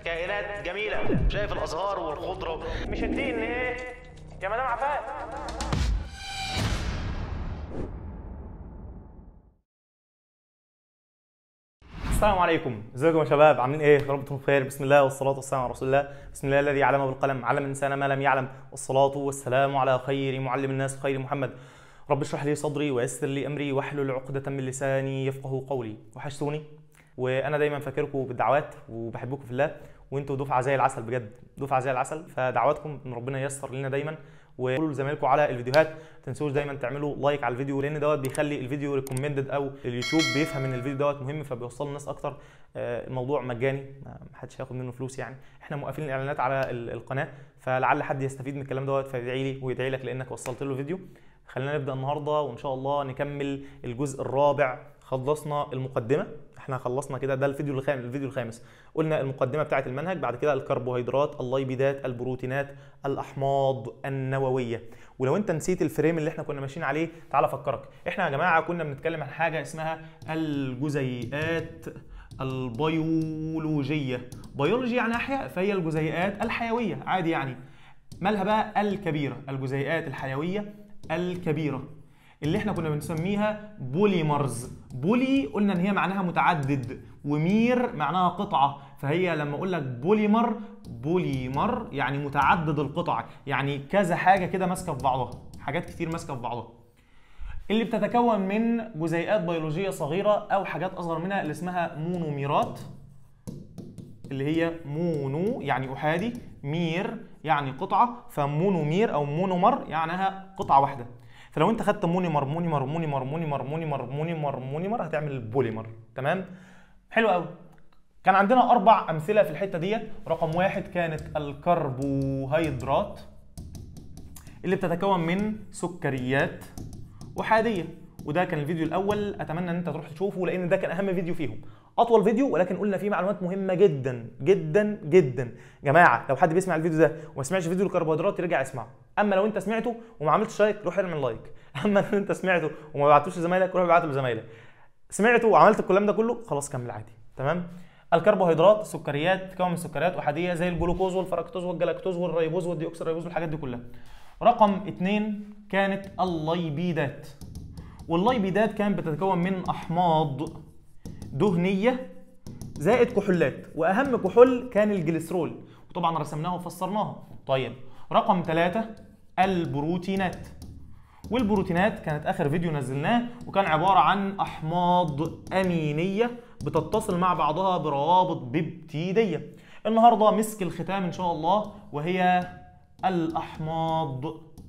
كائنات جميله شايف الازهار والخضره مش الدين ايه يا مدام عفاف السلام عليكم ازيكم يا شباب عاملين ايه يا رب تكونوا بخير بسم الله والصلاه والسلام على رسول الله بسم الله الذي علم بالقلم علم الانسان ما لم يعلم والصلاه والسلام على خير معلم الناس خير محمد رب اشرح لي صدري ويسر لي امري واحلل عقده من لساني يفقه قولي وحشتوني وانا دايما فاكركم بالدعوات وبحبكم في الله وانتوا دفعه زي العسل بجد دفعه زي العسل فدعواتكم ان ربنا ييسر لنا دايما وقولوا لزمايلكم على الفيديوهات ما تنسوش دايما تعملوا لايك على الفيديو لان دوت بيخلي الفيديو ريكومندد او اليوتيوب بيفهم ان الفيديو دوت مهم فبيوصل للناس اكتر آه، الموضوع مجاني ما حدش هياخد منه فلوس يعني احنا موقفين الاعلانات على ال- القناه فلعل حد يستفيد من الكلام دوت فيدعي لي ويدعي لك لانك وصلت له الفيديو خلينا نبدا النهارده وان شاء الله نكمل الجزء الرابع خلصنا المقدمه احنا خلصنا كده ده الفيديو الخامس الفيديو الخامس قلنا المقدمه بتاعه المنهج بعد كده الكربوهيدرات الليبيدات البروتينات الاحماض النوويه ولو انت نسيت الفريم اللي احنا كنا ماشيين عليه تعال افكرك احنا يا جماعه كنا بنتكلم عن حاجه اسمها الجزيئات البيولوجيه بيولوجي يعني احياء فهي الجزيئات الحيويه عادي يعني مالها بقى الكبيره الجزيئات الحيويه الكبيره اللي احنا كنا بنسميها بوليمرز بولي قلنا ان هي معناها متعدد ومير معناها قطعه فهي لما اقول لك بوليمر بوليمر يعني متعدد القطع يعني كذا حاجه كده ماسكه في بعضها حاجات كتير ماسكه في بعضها اللي بتتكون من جزيئات بيولوجيه صغيره او حاجات اصغر منها اللي اسمها مونوميرات اللي هي مونو يعني احادي مير يعني قطعه فمونومير او مونومر يعنيها قطعه واحده فلو انت خدت مونيمر مونيمر مونيمر مونيمر مونيمر مونيمر مونيمر هتعمل بوليمر تمام حلو قوي كان عندنا اربع امثله في الحته ديت رقم واحد كانت الكربوهيدرات اللي بتتكون من سكريات احاديه وده كان الفيديو الاول اتمنى ان انت تروح تشوفه لان ده كان اهم فيديو فيهم اطول فيديو ولكن قلنا فيه معلومات مهمه جدا جدا جدا جماعه لو حد بيسمع الفيديو ده وما سمعش فيديو الكربوهيدرات يرجع يسمعه اما لو انت سمعته وما عملتش لايك روح اعمل لايك اما لو انت سمعته وما بعتوش لزمايلك روح ابعته لزمايلك سمعته وعملت الكلام ده كله خلاص كمل عادي تمام الكربوهيدرات سكريات تتكون من سكريات احاديه زي الجلوكوز والفركتوز والجلاكتوز والريبوز والديوكسيريبوز والحاجات دي كلها رقم اتنين كانت الليبيدات والليبيدات كانت بتتكون من احماض دهنيه زائد كحولات واهم كحول كان الجليسرول وطبعا رسمناها وفسرناها طيب رقم ثلاثة البروتينات والبروتينات كانت اخر فيديو نزلناه وكان عباره عن احماض امينيه بتتصل مع بعضها بروابط بيبتيديه النهارده مسك الختام ان شاء الله وهي الاحماض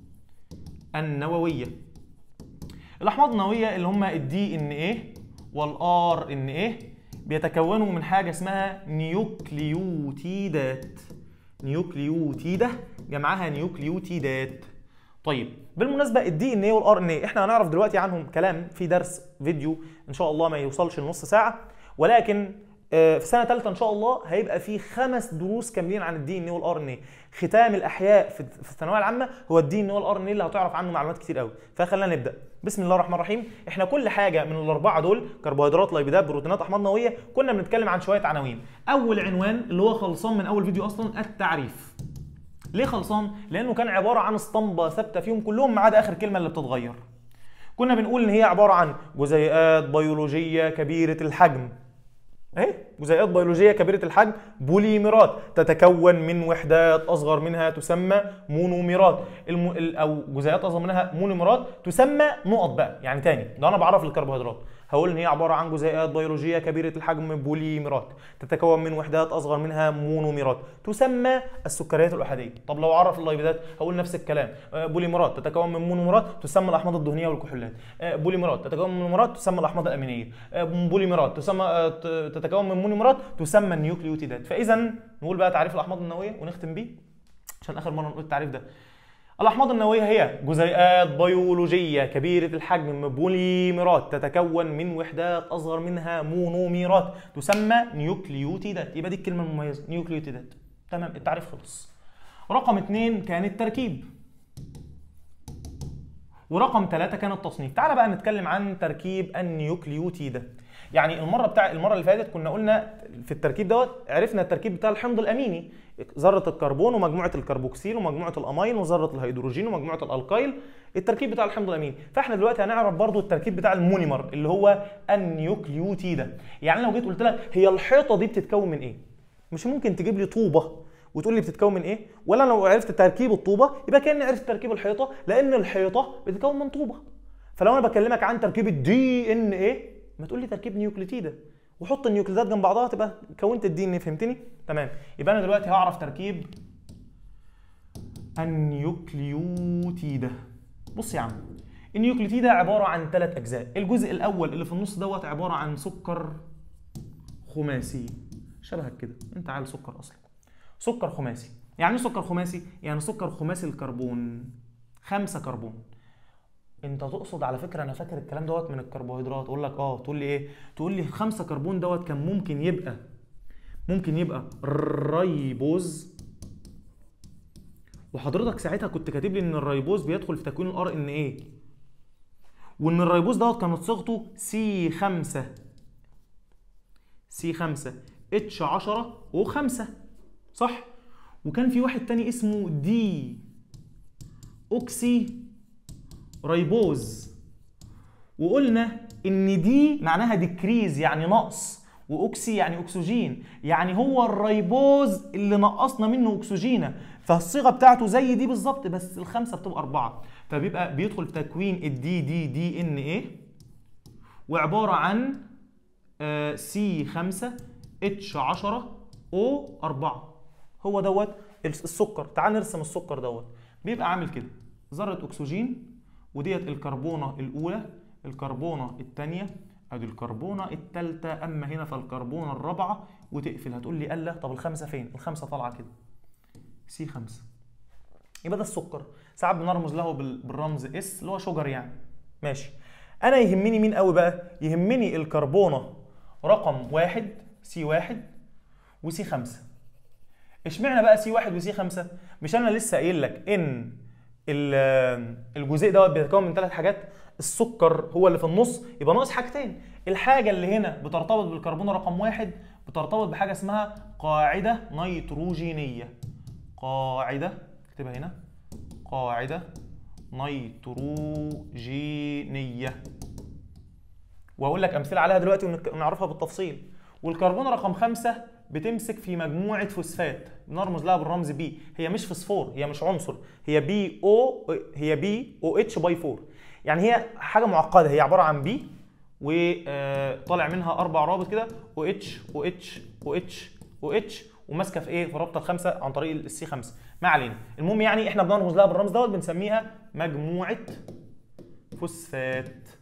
النوويه الاحماض النوويه اللي هم الدي ان ايه والار ان ايه بيتكونوا من حاجه اسمها نيوكليوتيدات نيوكليوتيده جمعها نيوكليوتيدات طيب بالمناسبه الدي ان ايه والار ان ايه احنا هنعرف دلوقتي عنهم كلام في درس فيديو ان شاء الله ما يوصلش لنص ساعه ولكن آه، في سنه ثالثه ان شاء الله هيبقى في خمس دروس كاملين عن الدي ان ايه والار ان ايه ختام الاحياء في في الثانويه العامه هو الدي ان ايه والار ان ايه اللي هتعرف عنه معلومات كتير قوي فخلينا نبدا بسم الله الرحمن الرحيم احنا كل حاجه من الاربعه دول كربوهيدرات ليبيدات بروتينات احماض نوويه كنا بنتكلم عن شويه عناوين اول عنوان اللي هو خلصان من اول فيديو اصلا التعريف ليه خلصان لانه كان عباره عن اسطمبه ثابته فيهم كلهم ما عدا اخر كلمه اللي بتتغير كنا بنقول ان هي عباره عن جزيئات بيولوجيه كبيره الحجم اهي جزيئات بيولوجيه كبيره الحجم بوليمرات تتكون من وحدات اصغر منها تسمى مونوميرات الم... ال- او جزيئات اصغر منها مونوميرات تسمى نقط بقى يعني تاني ده انا بعرف الكربوهيدرات هقول ان هي عباره عن جزيئات بيولوجيه كبيره الحجم بوليمرات تتكون من وحدات اصغر منها مونوميرات تسمى السكريات الاحاديه طب لو عرف الليبيدات هقول نفس الكلام آه، بوليمرات تتكون من مونوميرات تسمى الاحماض الدهنيه والكحولات آه، بوليمرات تتكون من مونوميرات تسمى الاحماض الامينيه آه، بوليمرات تسمى آه، ت- تتكون من مونوميرات تسمى النيوكليوتيدات فاذا نقول بقى تعريف الاحماض النوويه ونختم بيه عشان اخر مره نقول التعريف ده الأحماض النووية هي جزيئات بيولوجية كبيرة الحجم بوليمرات تتكون من وحدات أصغر منها مونوميرات تسمى نيوكليوتيدات يبقى دي الكلمة المميزة نيوكليوتيدات تمام التعريف خلص رقم اتنين كان التركيب ورقم ثلاثة كان التصنيف تعال بقى نتكلم عن تركيب النيوكليوتيدة يعني المره بتاع المره اللي فاتت كنا قلنا في التركيب دوت عرفنا التركيب بتاع الحمض الاميني ذره الكربون ومجموعه الكربوكسيل ومجموعه الامين وذره الهيدروجين ومجموعه الالقيل التركيب بتاع الحمض الاميني فاحنا دلوقتي هنعرف برضو التركيب بتاع المونيمر اللي هو النيوكليوتيدة يعني لو جيت قلت لك هي الحيطه دي بتتكون من ايه مش ممكن تجيب لي طوبه وتقول لي بتتكون من ايه ولا لو عرفت تركيب الطوبه يبقى كاني عرفت تركيب الحيطه لان الحيطه بتتكون من طوبه فلو انا بكلمك عن تركيب الدي ان ايه ما تقول لي تركيب نيوكليتيدة وحط النيوكليدات جنب بعضها تبقى كونت الدي ان فهمتني تمام يبقى انا دلوقتي هعرف تركيب النيوكليوتيدة بص يا عم النيوكليتيدة عبارة عن ثلاث أجزاء الجزء الأول اللي في النص دوت عبارة عن سكر خماسي شبهك كده أنت عايز سكر أصلا سكر خماسي يعني ايه سكر خماسي؟ يعني سكر خماسي الكربون خمسة كربون انت تقصد على فكره انا فاكر الكلام دوت من الكربوهيدرات اقول لك اه تقول لي ايه تقول لي خمسة كربون دوت كان ممكن يبقى ممكن يبقى ريبوز وحضرتك ساعتها كنت كاتب لي ان الريبوز بيدخل في تكوين الار ان ايه وان الريبوز دوت كانت صيغته سي 5 سي 5 اتش 10 او 5 صح وكان في واحد تاني اسمه دي اوكسي ريبوز وقلنا ان دي معناها ديكريز يعني نقص واوكسي يعني اكسجين يعني هو الريبوز اللي نقصنا منه اكسجينه فالصيغه بتاعته زي دي بالظبط بس الخمسه بتبقى اربعه فبيبقى بيدخل في تكوين الدي دي دي ان ايه وعباره عن سي 5 اتش 10 او 4 هو دوت السكر تعال نرسم السكر دوت بيبقى عامل كده ذره اكسجين وديت الكربونه الاولى الكربونه الثانيه ادي الكربونه الثالثه اما هنا فالكربونه الرابعه وتقفل هتقول لي الا طب الخمسه فين الخمسه طالعه كده سي 5 يبقى ده السكر ساعات بنرمز له بالرمز اس اللي هو شجر يعني ماشي انا يهمني مين قوي بقى يهمني الكربونه رقم واحد سي واحد وسي 5 اشمعنى بقى سي واحد وسي 5 مش انا لسه قايل لك ان الجزيء دوت بيتكون من ثلاث حاجات السكر هو اللي في النص يبقى ناقص حاجتين الحاجه اللي هنا بترتبط بالكربون رقم واحد بترتبط بحاجه اسمها قاعده نيتروجينيه قاعده اكتبها هنا قاعده نيتروجينيه واقول لك امثله عليها دلوقتي ونعرفها بالتفصيل والكربون رقم خمسة بتمسك في مجموعة فوسفات بنرمز لها بالرمز بي هي مش فوسفور هي مش عنصر هي بي او هي بي او اتش باي 4 يعني هي حاجة معقدة هي عبارة عن بي وطالع منها أربع رابط كده او اتش او اتش او اتش او اتش وماسكة في إيه؟ في رابطة الخمسة عن طريق السي 5 ما علينا المهم يعني إحنا بنرمز لها بالرمز دوت بنسميها مجموعة فوسفات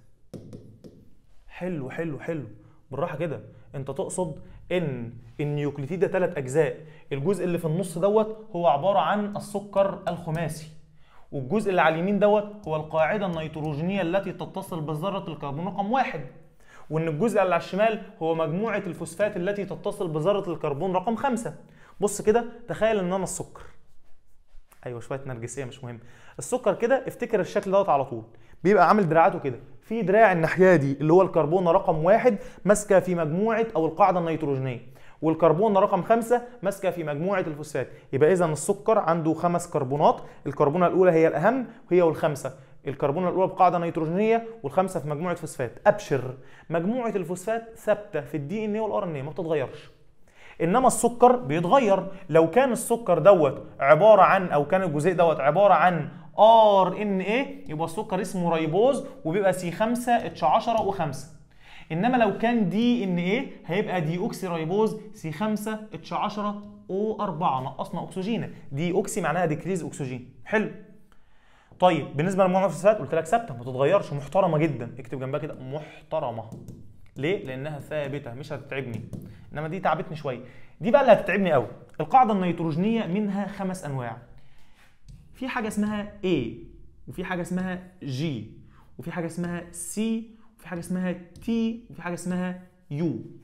حلو حلو حلو بالراحة كده انت تقصد ان النيوكليتيد ده ثلاث اجزاء الجزء اللي في النص دوت هو عباره عن السكر الخماسي والجزء اللي على اليمين دوت هو القاعده النيتروجينيه التي تتصل بذره الكربون رقم واحد وان الجزء اللي على الشمال هو مجموعه الفوسفات التي تتصل بذره الكربون رقم خمسة بص كده تخيل ان انا السكر ايوه شويه نرجسيه مش مهم السكر كده افتكر الشكل دوت على طول بيبقى عامل دراعاته كده في دراع الناحيه دي اللي هو الكربون رقم واحد ماسكه في مجموعه او القاعده النيتروجينيه والكربون رقم خمسة ماسكه في مجموعه الفوسفات يبقى اذا السكر عنده خمس كربونات الكربونه الاولى هي الاهم وهي والخمسه الكربونه الاولى بقاعده نيتروجينيه والخمسه في مجموعه فوسفات ابشر مجموعه الفوسفات ثابته في الدي ان اي والار ان اي ما بتتغيرش انما السكر بيتغير لو كان السكر دوت عباره عن او كان الجزيء دوت عباره عن ار ان اي يبقى السكر اسمه ريبوز وبيبقى سي 5 اتش 10 و5 انما لو كان دي ان اي هيبقى دي اوكسي ريبوز سي 5 اتش 10 او 4 نقصنا اكسجين دي اوكسي معناها ديكريز اكسجين حلو طيب بالنسبه لمجموعه الفوسفات قلت لك ثابته ما تتغيرش محترمه جدا اكتب جنبها كده محترمه ليه لانها ثابته مش هتتعبني انما دي تعبتني شويه دي بقى اللي هتتعبني قوي القاعده النيتروجينيه منها خمس انواع في حاجه اسمها A وفي حاجه اسمها G وفي حاجه اسمها C وفي حاجه اسمها T وفي حاجه اسمها U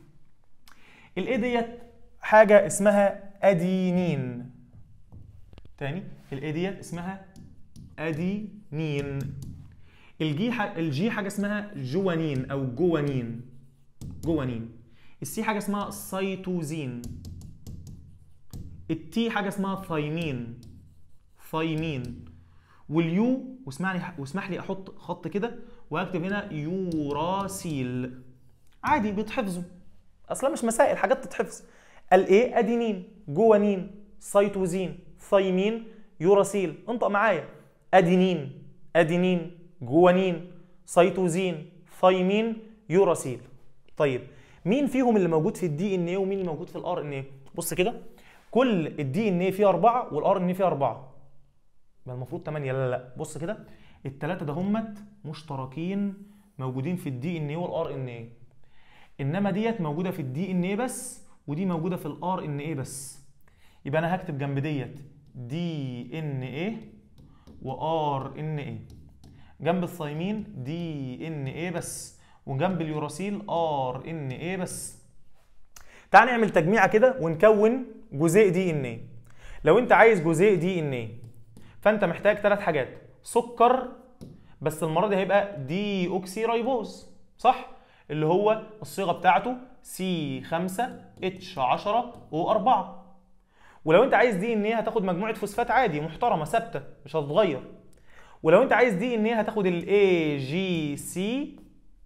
الاي ديت حاجه اسمها ادينين تاني الاي ديت اسمها ادينين الجي ح... الجي حاجه اسمها جوانين او جوانين جوانين السي حاجه اسمها سيتوزين التي حاجه اسمها ثايمين ثايمين واليو واسمعني واسمح لي احط خط كده واكتب هنا يوراسيل عادي بيتحفظوا اصلا مش مسائل حاجات تتحفظ الايه ادينين جوانين سيتوزين ثايمين يوراسيل انطق معايا ادينين ادينين جوانين سيتوزين ثايمين يوراسيل طيب مين فيهم اللي موجود في الدي ان ايه ومين اللي موجود في الار ان ايه بص كده كل الدي ان ايه فيه أربعة والار ان ايه فيه أربعة يبقى المفروض 8 لا لا لا بص كده الثلاثه ده همت مشتركين موجودين في الدي ان ايه والار ان ايه انما ديت موجوده في الدي ان ايه بس ودي موجوده في الار ان ايه بس يبقى انا هكتب جنب ديت دي ان ايه وار ان ايه جنب الثايمين دي ان ايه بس وجنب اليوراسيل ار ان ايه بس تعال نعمل تجميعه كده ونكون جزيء دي ان ايه لو انت عايز جزيء دي ان ايه فانت محتاج ثلاث حاجات سكر بس المره دي هيبقى دي اوكسي رايبوز صح اللي هو الصيغه بتاعته سي 5 اتش 10 او 4 ولو انت عايز دي ان ايه هتاخد مجموعه فوسفات عادي محترمه ثابته مش هتتغير ولو انت عايز دي ان ايه هتاخد الاي جي سي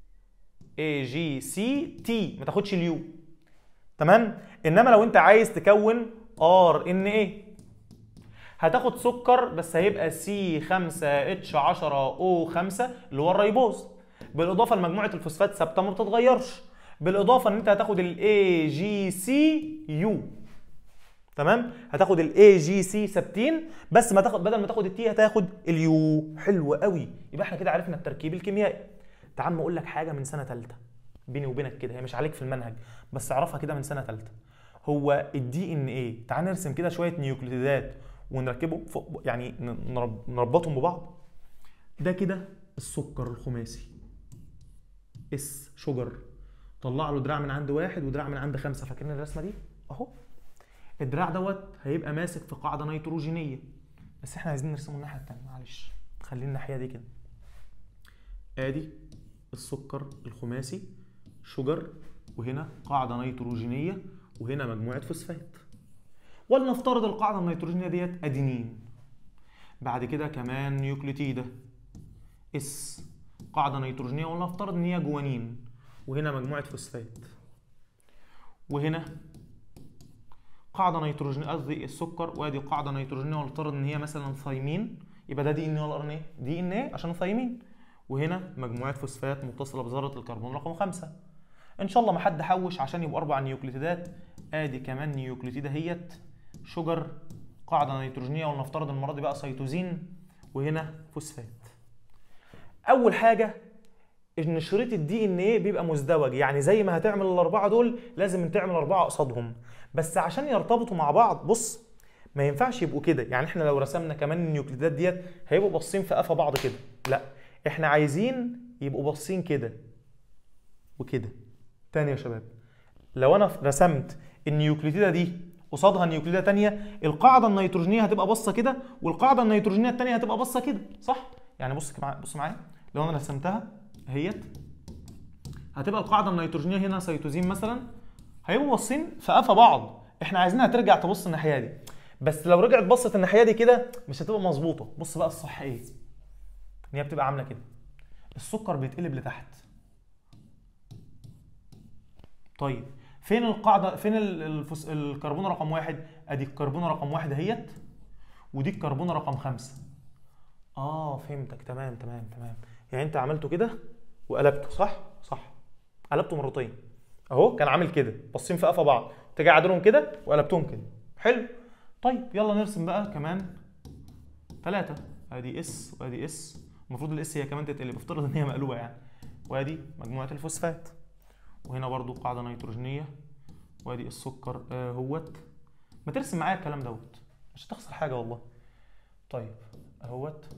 اي جي سي تي ما تاخدش اليو تمام انما لو انت عايز تكون ار ان ايه هتاخد سكر بس هيبقى سي 5 اتش 10 او 5 اللي هو الريبوز بالاضافه لمجموعه الفوسفات ثابته ما بتتغيرش بالاضافه ان انت هتاخد الاي جي سي يو تمام هتاخد الاي جي سي ثابتين بس ما تاخد بدل ما تاخد التي هتاخد اليو حلو قوي يبقى احنا كده عرفنا التركيب الكيميائي تعال ما اقول لك حاجه من سنه ثالثه بيني وبينك كده هي مش عليك في المنهج بس اعرفها كده من سنه ثالثه هو الدي ان ايه تعال نرسم كده شويه نيوكليدات ونركبه فوق يعني نرب- نربطهم ببعض ده كده السكر الخماسي اس شجر طلع له دراع من عند واحد ودراع من عند خمسه فاكرين الرسمه دي اهو الدراع دوت هيبقى ماسك في قاعده نيتروجينيه بس احنا عايزين نرسمه الناحيه التانيه معلش خلينا الناحيه دي كده ادي السكر الخماسي شجر وهنا قاعده نيتروجينيه وهنا مجموعه فوسفات ولنفترض القاعده النيتروجينيه ديت ادينين بعد كده كمان نيوكليتيده اس قاعده نيتروجينيه ولنفترض ان هي جوانين وهنا مجموعه فوسفات وهنا قاعده نيتروجينيه قصدي السكر وادي قاعده نيتروجينيه ولنفترض ان هي مثلا ثايمين يبقى ده دي ان ايه ولا ار ان ايه دي ان ايه عشان ثايمين وهنا مجموعه فوسفات متصله بذره الكربون رقم خمسة ان شاء الله ما حد حوش عشان يبقوا اربع نيوكليتيدات ادي كمان نيوكليتيده هيت شجر قاعده نيتروجينيه ولنفترض المره دي بقى سيتوزين وهنا فوسفات اول حاجه ان شريط الدي ان ايه بيبقى مزدوج يعني زي ما هتعمل الاربعه دول لازم تعمل اربعه قصادهم بس عشان يرتبطوا مع بعض بص ما ينفعش يبقوا كده يعني احنا لو رسمنا كمان النيوكليدات ديت هيبقوا باصين في قفا بعض كده لا احنا عايزين يبقوا باصين كده وكده تاني يا شباب لو انا رسمت النيوكليتيده دي قصادها نيوكليتيده تانية القاعده النيتروجينيه هتبقى باصه كده والقاعده النيتروجينيه التانية هتبقى باصه كده صح يعني بص معايا بص معايا لو انا رسمتها اهيت هتبقى القاعده النيتروجينيه هنا سيتوزين مثلا هيبقوا باصين في قفا بعض احنا عايزينها ترجع تبص الناحيه دي بس لو رجعت بصت الناحيه دي كده مش هتبقى مظبوطه بص بقى الصح ايه ان هي بتبقى عامله كده السكر بيتقلب لتحت طيب فين القاعده فين ال- الفس... الكربونه رقم واحد ادي الكربونه رقم واحد اهيت ودي الكربونه رقم خمسة اه فهمتك تمام تمام تمام يعني انت عملته كده وقلبته صح صح قلبته مرتين اهو كان عامل كده باصين في قفا بعض تجي عادلهم كده وقلبتهم كده حلو طيب يلا نرسم بقى كمان ثلاثة ادي اس وادي اس المفروض الاس هي كمان تتقلب افترض ان هي مقلوبه يعني وادي مجموعه الفوسفات وهنا برضو قاعده نيتروجينيه وادي السكر آه هوت ما ترسم معايا الكلام دوت مش هتخسر حاجه والله طيب اهوت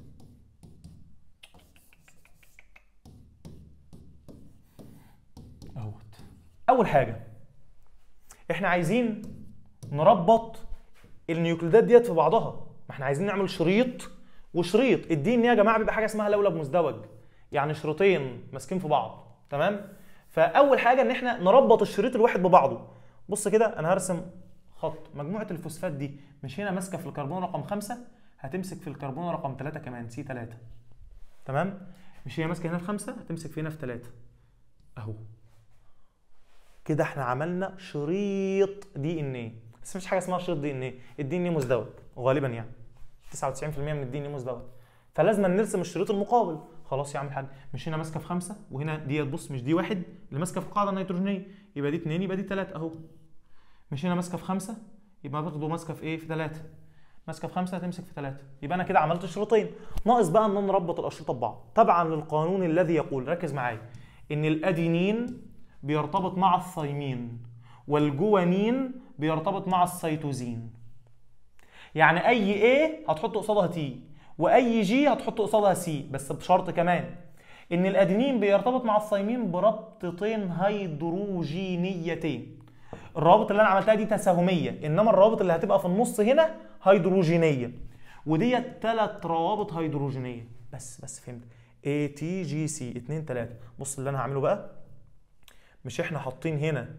اهوت اول حاجه احنا عايزين نربط النيوكليدات ديت في بعضها ما احنا عايزين نعمل شريط وشريط الدي ان يا جماعه بيبقى حاجه اسمها لولب مزدوج يعني شريطين ماسكين في بعض تمام فاول حاجه ان احنا نربط الشريط الواحد ببعضه بص كده انا هرسم خط مجموعه الفوسفات دي مش هنا ماسكه في الكربون رقم خمسة هتمسك في الكربون رقم 3 كمان سي 3 تمام مش هي ماسكه هنا في خمسة هتمسك في هنا في 3 اهو كده احنا عملنا شريط دي ان ايه بس مفيش حاجه اسمها شريط دي ان ايه الدي ان ايه مزدوج غالبا يعني 99% من الدي ان ايه مزدوج فلازم نرسم الشريط المقابل خلاص يا عم الحاج مش هنا ماسكه في خمسه وهنا ديت بص مش دي واحد اللي ماسكه في القاعده النيتروجينيه يبقى دي اتنين يبقى دي تلاته اهو مش هنا ماسكه في خمسه يبقى برضه ماسكه في ايه في ثلاثه ماسكه في خمسه هتمسك في ثلاثه يبقى انا كده عملت شريطين ناقص بقى ان نربط الاشرطه ببعض طبعا للقانون الذي يقول ركز معايا ان الادينين بيرتبط مع الثيمين والجوانين بيرتبط مع السيتوزين يعني اي A هتحط قصادها تي واي جي هتحط قصادها سي بس بشرط كمان ان الادينين بيرتبط مع الثيمين بربطتين هيدروجينيتين الروابط اللي انا عملتها دي تساهميه انما الروابط اللي هتبقى في النص هنا هيدروجينيه وديت ثلاث روابط هيدروجينيه بس بس فهمت اي تي جي سي 2 3 بص اللي انا هعمله بقى مش احنا حاطين هنا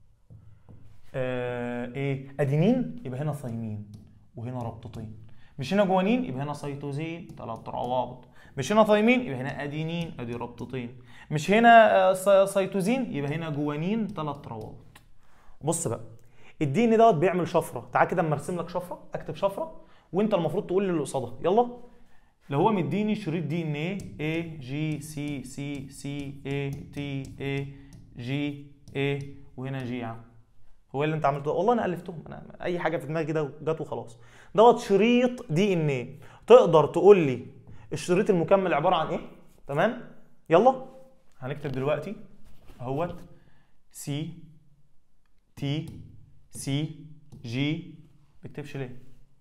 آه ايه ادينين يبقى هنا ثيمين وهنا ربطتين مش هنا جوانين يبقى هنا سيتوزين ثلاث روابط مش هنا ثيمين يبقى هنا ادينين ادي ربطتين مش هنا آه، سي- سيتوزين يبقى هنا جوانين ثلاث روابط بص بقى الدي ان دوت بيعمل شفره تعال كده اما ارسم لك شفره اكتب شفره وانت المفروض تقول لي اللي قصادها يلا لو هو مديني شريط دي ان ايه اي جي سي سي سي اي تي اي جي اي وهنا جي يا عم هو إيه اللي انت عملته ده؟ والله انا الفتهم انا اي حاجه في دماغي كده جت وخلاص دوت شريط دي ان ايه تقدر تقول لي الشريط المكمل عباره عن ايه تمام يلا هنكتب دلوقتي اهوت سي تي سي جي بكتبش ليه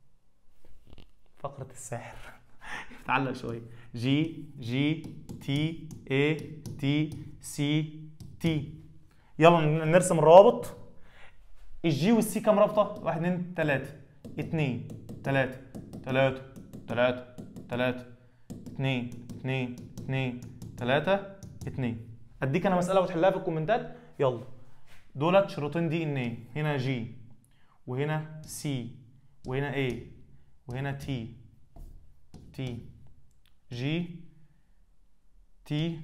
فقرة الساحر بتعلق شوية جي جي تي اي تي سي تي يلا ن- نرسم الروابط الجي والسي كام رابطة؟ واحد اتنين تلاتة اتنين تلاتة تلاتة تلاتة تلاتة اتنين اتنين اتنين تلاتة اتنين اديك انا مسألة وتحلها في الكومنتات يلا دولت شريطين دي ان ايه هنا جي وهنا سي وهنا اي وهنا تي تي جي تي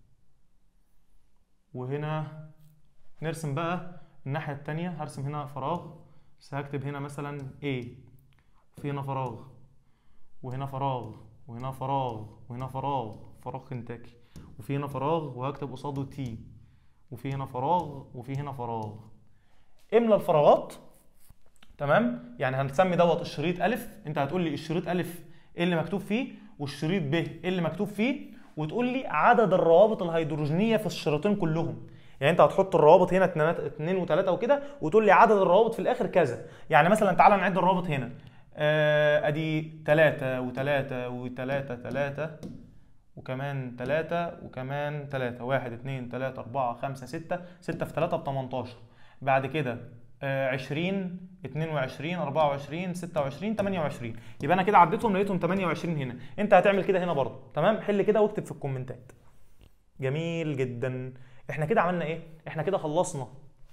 وهنا نرسم بقى الناحية التانية هرسم هنا فراغ بس هكتب هنا مثلا A وفي هنا فراغ وهنا فراغ وهنا فراغ وهنا فراغ فراغ كنتاكي وفي هنا فراغ وهكتب قصاده تي وفي هنا فراغ وفي هنا فراغ املى الفراغات تمام يعني هنسمي دوت الشريط الف انت هتقول لي الشريط الف ايه اللي مكتوب فيه والشريط ب ايه اللي مكتوب فيه وتقول لي عدد الروابط الهيدروجينيه في الشريطين كلهم يعني انت هتحط الروابط هنا اتنين- اتنين وتلاته وكده وتقول لي عدد الروابط في الاخر كذا يعني مثلا تعالى نعد الروابط هنا آه ادي تلاته وتلاته وتلاته تلاته وكمان تلاتة وكمان تلاتة واحد اتنين تلاتة أربعة خمسة ستة ستة في تلاتة بتمنتاشر بعد كده آه، عشرين اتنين وعشرين أربعة وعشرين ستة وعشرين تمانية وعشرين يبقى أنا كده عديتهم لقيتهم تمانية وعشرين هنا أنت هتعمل كده هنا برضه تمام حل كده واكتب في الكومنتات جميل جدا احنا كده عملنا ايه احنا كده خلصنا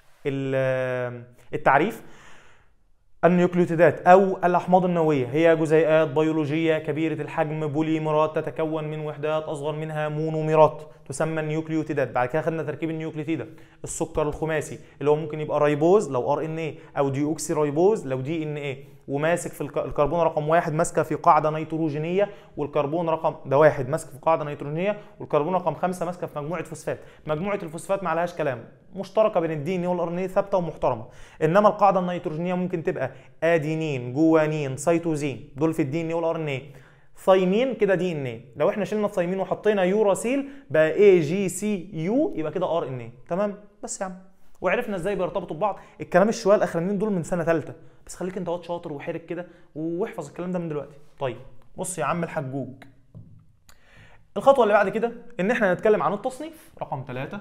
ال- التعريف النيوكليوتيدات او الاحماض النوويه هي جزيئات بيولوجيه كبيره الحجم بوليمرات تتكون من وحدات اصغر منها مونوميرات تسمى النيوكليوتيدات بعد كده خدنا تركيب النيوكليوتيده السكر الخماسي اللي هو ممكن يبقى ريبوز لو ار ان اي او دي اوكسي ريبوز لو دي ان اي وماسك في الك- الكربون رقم واحد ماسكه في قاعده نيتروجينيه والكربون رقم ده واحد ماسك في قاعده نيتروجينيه والكربون رقم خمسه ماسكه في مجموعه فوسفات مجموعه الفوسفات ما عليهاش كلام مشتركه بين الدي ان اي والار ان اي ثابته ومحترمه انما القاعده النيتروجينيه ممكن تبقى ادينين جوانين سيتوزين دول في الدي ان اي والار ان اي ثايمين كده دي ان اي لو احنا شلنا الثايمين وحطينا يوراسيل بقى اي جي سي يو يبقى كده ار ان اي تمام بس يا عم وعرفنا ازاي بيرتبطوا ببعض الكلام الشويه الاخرانيين دول من سنه ثالثه بس خليك انت واد شاطر وحرك كده واحفظ الكلام ده من دلوقتي طيب بص يا عم الحجوج الخطوه اللي بعد كده ان احنا نتكلم عن التصنيف رقم ثلاثة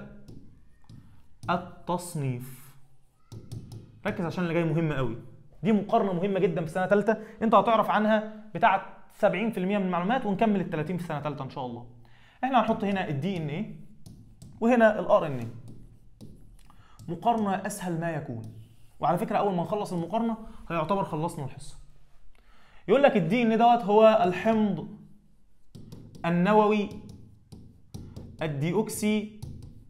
التصنيف ركز عشان اللي جاي مهم قوي دي مقارنه مهمه جدا في سنه ثالثه انت هتعرف عنها بتاعه 70% من المعلومات ونكمل ال 30 في سنه ثالثه ان شاء الله احنا هنحط هنا الدي ان ايه وهنا الار ان ايه مقارنه اسهل ما يكون وعلى فكره اول ما نخلص المقارنه هيعتبر خلصنا الحصه يقول لك الدي ان دوت هو الحمض النووي الديوكسي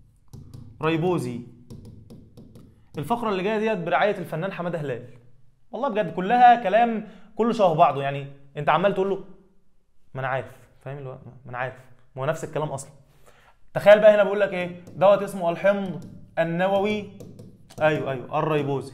ريبوزي الفقره اللي جايه ديت برعايه الفنان حماده هلال والله بجد كلها كلام كله شبه بعضه يعني انت عمال تقول له ما انا عارف فاهم اللي هو ما انا عارف ما هو نفس الكلام اصلا تخيل بقى هنا بقول لك ايه دوت اسمه الحمض النووي ايوه ايوه الريبوزي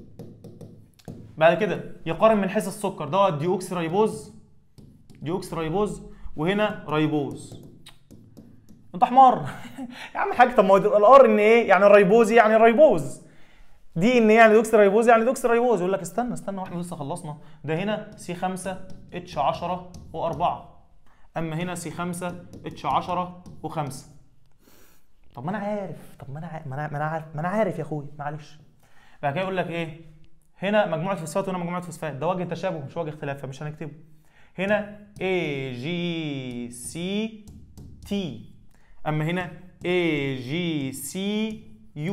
بعد كده يقارن من حيث السكر دوت ديوكسي ريبوز ديوكسي ريبوز وهنا ريبوز انت حمار يا عم حاج طب ما هو الار ان ايه يعني الريبوزي يعني الريبوز دي ان يعني دوكس ريبوز يعني دوكس ريبوز يقول لك استنى استنى واحنا لسه خلصنا ده هنا سي 5 اتش 10 و4 اما هنا سي 5 اتش 10 و5 طب ما انا عارف طب ما انا عارف ما انا ما انا عارف ما انا عارف يا اخويا معلش بعد كده يقول لك ايه هنا مجموعه فوسفات وهنا مجموعه فوسفات ده وجه تشابه مش وجه اختلاف فمش هنكتبه هنا A G C T اما هنا A G C U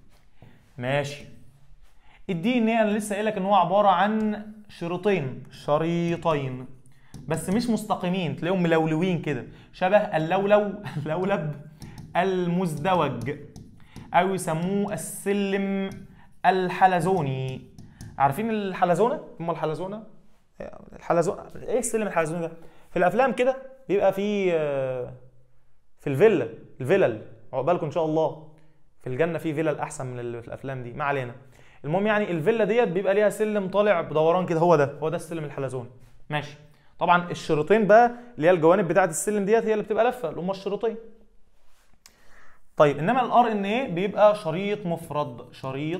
ماشي الدي ان ايه انا لسه قايل لك ان هو عباره عن شريطين شريطين بس مش مستقيمين تلاقيهم ملولوين كده شبه اللولو اللولب المزدوج او يسموه السلم الحلزوني عارفين الحلزونه هم الحلزونه الحلزونه ايه السلم الحلزوني ده في الافلام كده بيبقى في في الفيلا الفلل عقبالكم ان شاء الله في الجنه في فيلل احسن من اللي في الافلام دي ما علينا المهم يعني الفيلا ديت بيبقى ليها سلم طالع بدوران كده هو ده هو ده السلم الحلزوني ماشي طبعا الشريطين بقى اللي هي الجوانب بتاعه السلم ديت هي اللي بتبقى لفه اللي هم الشريطين طيب انما الار ان ايه بيبقى شريط مفرد شريط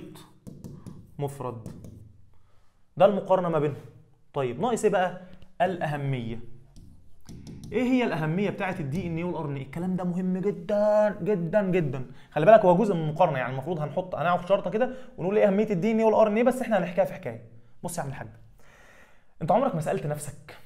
مفرد ده المقارنه ما بينهم طيب ناقص ايه بقى الاهميه ايه هي الاهميه بتاعه الدي ان ايه والار ان ايه الكلام ده مهم جدا جدا جدا خلي بالك هو جزء من المقارنه يعني المفروض هنحط هنعرف شرطه كده ونقول ايه اهميه الدي ان ايه والار ان ايه بس احنا هنحكيها في حكايه بص يا عم الحاج انت عمرك ما سالت نفسك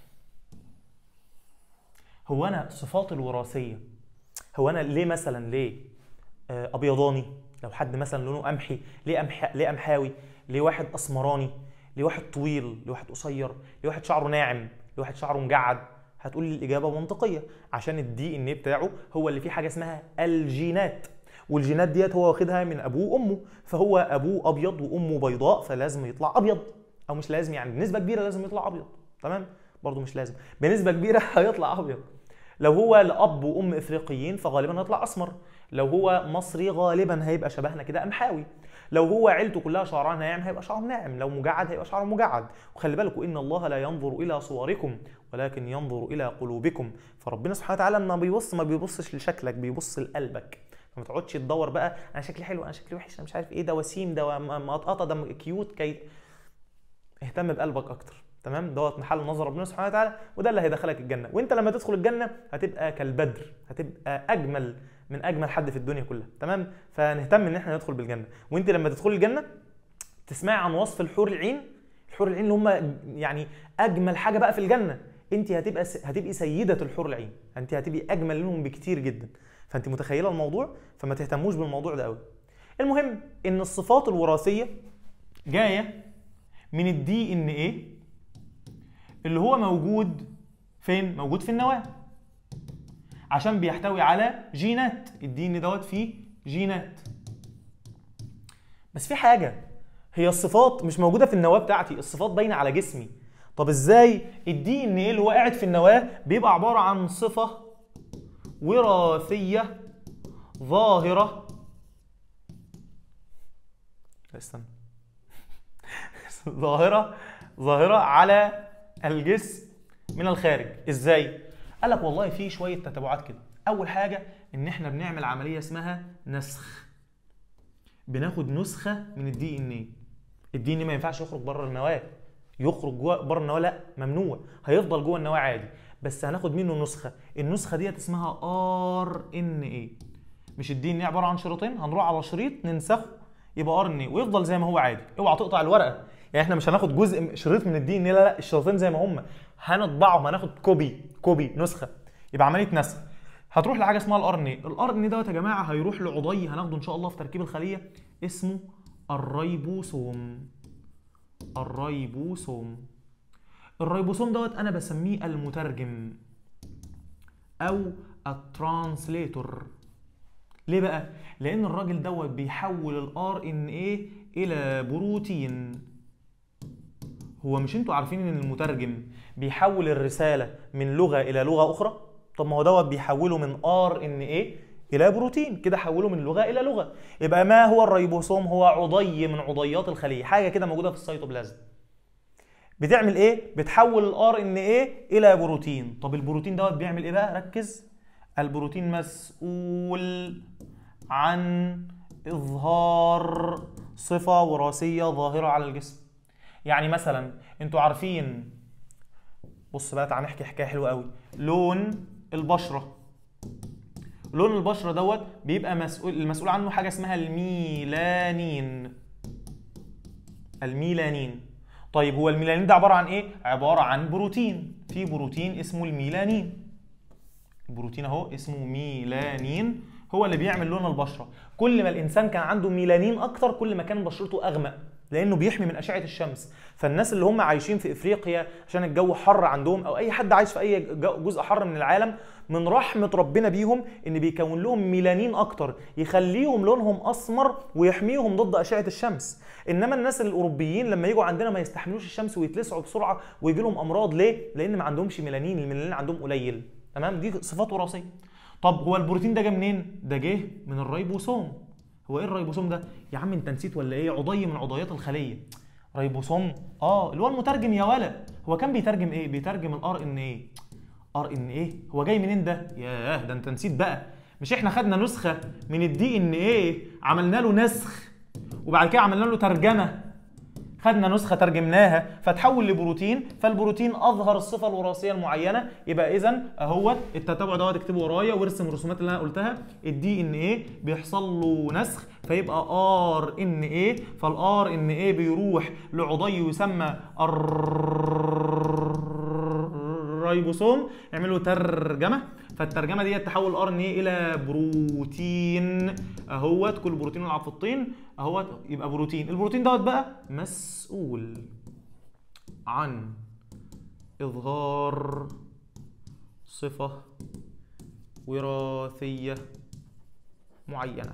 هو انا صفاتي الوراثيه هو انا ليه مثلا ليه آه، ابيضاني لو حد مثلا لونه قمحي ليه قمح ليه قمحاوي ليه واحد اسمراني ليه واحد طويل ليه واحد قصير ليه واحد شعره ناعم ليه واحد شعره مجعد هتقول لي الاجابه منطقيه عشان الدي ان بتاعه هو اللي فيه حاجه اسمها الجينات والجينات ديت هو واخدها من ابوه وامه فهو ابوه ابيض وامه بيضاء فلازم يطلع ابيض او مش لازم يعني بنسبه كبيره لازم يطلع ابيض تمام برضه مش لازم بنسبه كبيره هيطلع ابيض لو هو لاب وام افريقيين فغالبا هيطلع اسمر لو هو مصري غالبا هيبقى شبهنا كده قمحاوي لو هو عيلته كلها شعرها ناعم هيبقى شعره ناعم لو مجعد هيبقى شعره مجعد وخلي بالكم ان الله لا ينظر الى صوركم ولكن ينظر الى قلوبكم فربنا سبحانه وتعالى لما بيبص ما بيبصش لشكلك بيبص لقلبك فما تقعدش تدور بقى انا شكلي حلو انا شكلي وحش انا مش عارف ايه ده وسيم ده مقطقطه ده كيوت كي اهتم بقلبك اكتر تمام دوت محل نظر ربنا سبحانه وتعالى وده اللي هيدخلك الجنه وانت لما تدخل الجنه هتبقى كالبدر هتبقى اجمل من اجمل حد في الدنيا كلها تمام فنهتم ان احنا ندخل بالجنه وانت لما تدخل الجنه تسمعي عن وصف الحور العين الحور العين اللي هم يعني اجمل حاجه بقى في الجنه انت هتبقى هتبقي سيده الحور العين انت هتبقي اجمل منهم بكتير جدا فانت متخيله الموضوع فما تهتموش بالموضوع ده قوي المهم ان الصفات الوراثيه جايه من الدي ان ايه اللي هو موجود فين موجود في النواه عشان بيحتوي على جينات الدي ان دوت فيه جينات بس في حاجه هي الصفات مش موجوده في النواه بتاعتي الصفات باينه على جسمي طب ازاي الدي ان ايه اللي هو قاعد في النواه بيبقى عباره عن صفه وراثيه ظاهره استنى ظاهره ظاهره على الجسم من الخارج ازاي قال لك والله في شويه تتبعات كده اول حاجه ان احنا بنعمل عمليه اسمها نسخ بناخد نسخه من الدي ان ايه الدي ان ما ينفعش يخرج بره النواه يخرج جوه بره النواه لا ممنوع هيفضل جوه النواه عادي بس هناخد منه نسخه النسخه ديت اسمها ار ان ايه مش الدي ان عباره عن شريطين هنروح على شريط ننسخه يبقى ار ان ايه ويفضل زي ما هو عادي اوعى تقطع الورقه يعني احنا مش هناخد جزء شريط من الدي ان لا لا الشريطين زي ما هم هنطبعهم هناخد كوبي كوبي نسخه يبقى عمليه نسخ هتروح لحاجه اسمها الار ان اي الار ان اي دوت يا جماعه هيروح لعضي هناخده ان شاء الله في تركيب الخليه اسمه الريبوسوم الريبوسوم الريبوسوم دوت انا بسميه المترجم او الترانسليتور ليه بقى لان الراجل دوت بيحول الار ان ايه الى بروتين هو مش انتوا عارفين ان المترجم بيحول الرساله من لغه الى لغه اخرى طب ما هو دوت بيحوله من ار ان ايه الى بروتين كده حوله من لغه الى لغه يبقى ما هو الريبوسوم هو عضي من عضيات الخليه حاجه كده موجوده في السيتوبلازم بتعمل ايه بتحول الار ان ايه الى بروتين طب البروتين دوت بيعمل ايه بقى ركز البروتين مسؤول عن اظهار صفه وراثيه ظاهره على الجسم يعني مثلا انتوا عارفين بص بقى تعالى نحكي حكايه حلوه قوي لون البشره لون البشره دوت بيبقى مسؤول المسؤول عنه حاجه اسمها الميلانين الميلانين طيب هو الميلانين ده عباره عن ايه عباره عن بروتين في بروتين اسمه الميلانين البروتين اهو اسمه ميلانين هو اللي بيعمل لون البشره كل ما الانسان كان عنده ميلانين اكتر كل ما كان بشرته اغمق لانه بيحمي من اشعه الشمس فالناس اللي هم عايشين في افريقيا عشان الجو حر عندهم او اي حد عايش في اي جزء حر من العالم من رحمه ربنا بيهم ان بيكون لهم ميلانين اكتر يخليهم لونهم اسمر ويحميهم ضد اشعه الشمس انما الناس الاوروبيين لما يجوا عندنا ما يستحملوش الشمس ويتلسعوا بسرعه ويجي لهم امراض ليه لان ما عندهمش ميلانين الميلانين عندهم قليل تمام دي صفات وراثيه طب هو البروتين ده جه منين ده جه من الريبوسوم هو ايه الريبوسوم ده يا عم انت نسيت ولا ايه عضي من عضيات الخليه ريبوسوم اه اللي هو المترجم يا ولا هو كان بيترجم ايه بيترجم الار ان ايه ار ان ايه هو جاي منين ده ياه ده انت نسيت بقى مش احنا خدنا نسخه من الدي ان ايه عملنا له نسخ وبعد كده عملنا له ترجمه خدنا نسخه ترجمناها فتحول لبروتين فالبروتين اظهر الصفه الوراثيه المعينه يبقى اذا اهوت التتابع دوت اكتبه ورايا وارسم الرسومات اللي انا قلتها الدي ان ايه بيحصل له نسخ فيبقى ار ان ايه فالار ان ايه بيروح لعضي يسمى الريبوسوم يعملوا ترجمه فالترجمه دي تحول الار ان ايه الى بروتين اهوت كل بروتين يلعب في الطين اهوت يبقى بروتين البروتين دوت بقى مسؤول عن اظهار صفه وراثيه معينه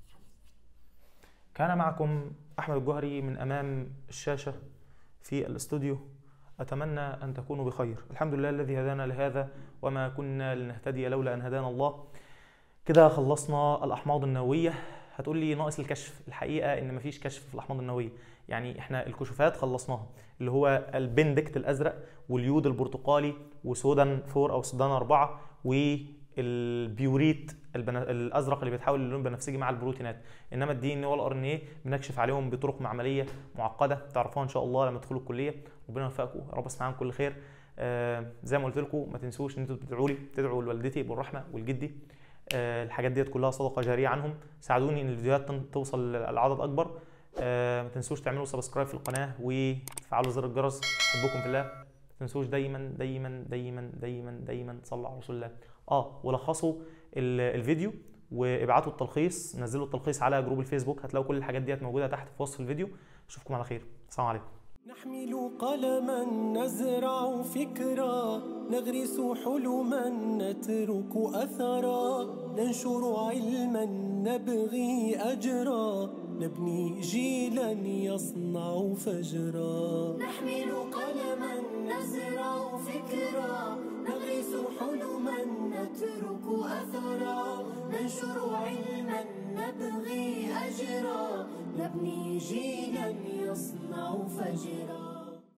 كان معكم احمد الجوهري من امام الشاشه في الاستوديو أتمنى أن تكونوا بخير الحمد لله الذي هدانا لهذا وما كنا لنهتدي لولا أن هدانا الله كده خلصنا الأحماض النووية هتقول لي ناقص الكشف الحقيقة إن مفيش كشف في الأحماض النووية يعني إحنا الكشوفات خلصناها اللي هو البندكت الأزرق واليود البرتقالي وسودان 4 أو سودان 4 والبيوريت البنا... الازرق اللي بيتحول للون بنفسجي مع البروتينات انما الدي ان والار ان ايه بنكشف عليهم بطرق معمليه معقده تعرفوها ان شاء الله لما تدخلوا الكليه ربنا يوفقكم يا رب اسمع عنكم كل خير آه زي ما قلت لكم ما تنسوش ان انتوا تدعوا لي تدعوا لوالدتي بالرحمه والجدي آه الحاجات ديت كلها صدقه جاريه عنهم ساعدوني ان الفيديوهات توصل لعدد اكبر آه ما تنسوش تعملوا سبسكرايب في القناه وتفعلوا زر الجرس احبكم في الله ما تنسوش دايما دايما دايما دايما دايما صلوا على رسول الله اه ولخصوا الفيديو وابعتوا التلخيص نزلوا التلخيص على جروب الفيسبوك هتلاقوا كل الحاجات ديت موجوده تحت في وصف الفيديو اشوفكم على خير السلام عليكم نحمل قلما نزرع فكرا نغرس حلما نترك اثرا ننشر علما نبغي اجرا نبني جيلا يصنع فجرا نحمل قلما نزرع فكرا نغرس حلما نترك أثرا ننشر علما نبغي أجرا نبني جيلا يصنع فجرا